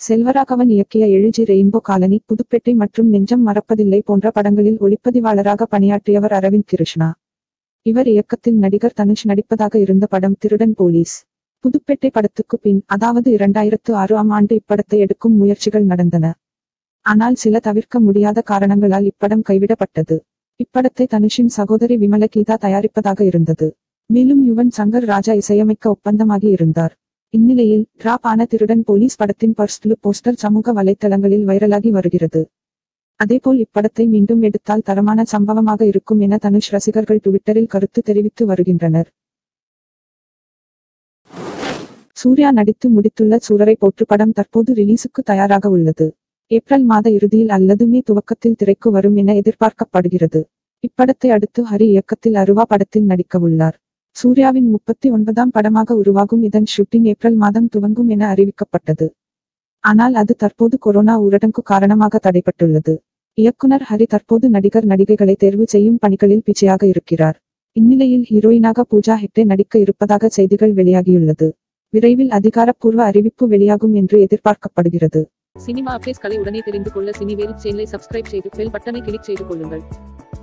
செல்வராகவன் இயக்கிய எழுஜி rainbow colony Puduppettai மற்றும் நெஞ்சம் மறப்பதில்லை போன்ற படங்களில் ஒளிப்பதிவாளராக பணியாற்றியவர் அரவிந்த் கிருஷ்ணா இவர் இயக்கத்தில் நடிகர் தனுஷ் நடிப்பதாக இருந்த படம் திருடன் போலீஸ் புதுப்பேட்டை படத்துக்கு பின் அதாவது இரண்டாயிரத்து ஆறாம் ஆண்டு இப்படத்தை எடுக்கும் முயற்சிகள் நடந்தன ஆனால் சில தவிர்க்க முடியாத காரணங்களால் இப்படம் கைவிடப்பட்டது இப்படத்தை தனுஷின் சகோதரி விமல கீதா தயாரிப்பதாக இருந்தது மேலும் யுவன் சங்கர் ராஜா இசையமைக்க ஒப்பந்தமாகி இருந்தார் இந்நிலையில் டிராப் ஆன திருடன் போலீஸ் படத்தின் ஃபர்ஸ்ட் லுக் போஸ்டர் சமூக வலைத்தளங்களில் வைரலாகி வருகிறது அதேபோல் இப்படத்தை மீண்டும் எடுத்தால் தரமான சம்பவமாக இருக்கும் என தனுஷ் ரசிகர்கள் ட்விட்டரில் கருத்து தெரிவித்து வருகின்றனர் சூர்யா நடித்து முடித்துள்ள சூரரை போற்று படம் தற்போது ரிலீஸுக்கு தயாராக உள்ளது ஏப்ரல் மாத இறுதியில் அல்லது மே துவக்கத்தில் திரைக்கு வரும் என எதிர்பார்க்கப்படுகிறது இப்படத்தை அடுத்து ஹரி இயக்கத்தில் அருவா படத்தில் நடிக்க உள்ளார் சூர்யாவின் முப்பத்தி ஒன்பதாம் படமாக உருவாகும் இதன் ஷூட்டிங் ஏப்ரல் மாதம் துவங்கும் என அறிவிக்கப்பட்டது ஆனால் அது தற்போது கொரோனா ஊரடங்கு காரணமாக தடைப்பட்டுள்ளது இயக்குனர் ஹரி தற்போது நடிகர் நடிகைகளை தேர்வு செய்யும் பணிகளில் பிச்சையாக இருக்கிறார் இந்நிலையில் ஹீரோயினாக பூஜா ஹெக்டே நடிக்க இருப்பதாக செய்திகள் வெளியாகியுள்ளது விரைவில் அதிகாரப்பூர்வ அறிவிப்பு வெளியாகும் என்று எதிர்பார்க்கப்படுகிறது சினிமா அப்டேட்ஸ்களை உடனே தெரிந்து கொள்ள சினிவேல் சேனலை சப்ஸ்கிரைப் செய்து பெல் பட்டனை கிளிக் செய்து கொள்ளுங்கள்